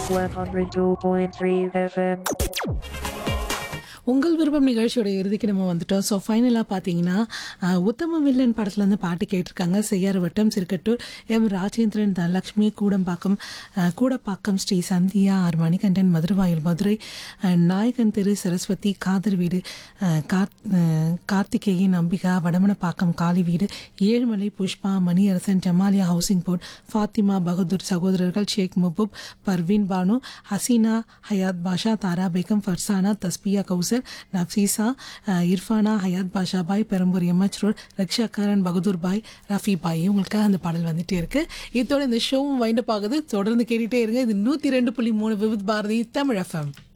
102.3 FM. உங்கள் விருப்பம் நிகழ்ச்சியோட இறுதிக்கு நம்ம வந்துட்டோம் ஸோ ஃபைனலாக பார்த்தீங்கன்னா அஹ், உத்தம வில்லன் படத்துலேருந்து பாட்டு கேட்டிருக்காங்க செய்யார் வட்டம் சிறுக்கட்டூர் எம் ராஜேந்திரன் தனலட்சுமி கூடம்பாக்கம் அஹ், கூடப்பாக்கம் ஸ்ரீ சந்தியா ஆர் மணிகண்டன் மதுரவாயல் மதுரை அஹ், நாயகன் தெரு சரஸ்வதி காதர் வீடு அஹ், கார்த் அஹ், கார்த்திகேயன் அம்பிகா வடமனப்பாக்கம் காளி வீடு ஏழுமலை புஷ்பா மணியரசன் ஜமாலியா ஹவுசிங் போர்ட் ஃபாத்திமா பகதூர் சகோதரர்கள் ஷேக் முபுப் பர்வீன் பானு ஹசீனா ஹயாத் பாஷா தாரா பேகம் ஃபர்சானா தஸ்பியா கௌசர் நஃபீசா அஹ், இர்ஃபானா ஹயாத் பாஷா பாய் பெரம்பூர் எம்எச் ரோட் ரக்ஷாக்காரன் பகதூர் பாய் ரஃபி பாய் உங்களுக்காக அந்த பாடல் வந்துட்டே இருக்கு இதோட இந்த ஷோவும் வைண்டப் ஆகுது தொடர்ந்து கேட்டுட்டே இருங்க இது நூற்றி ரெண்டு புள்ளி மூணு விவித் பாரதி தமிழ் எஃப்எம்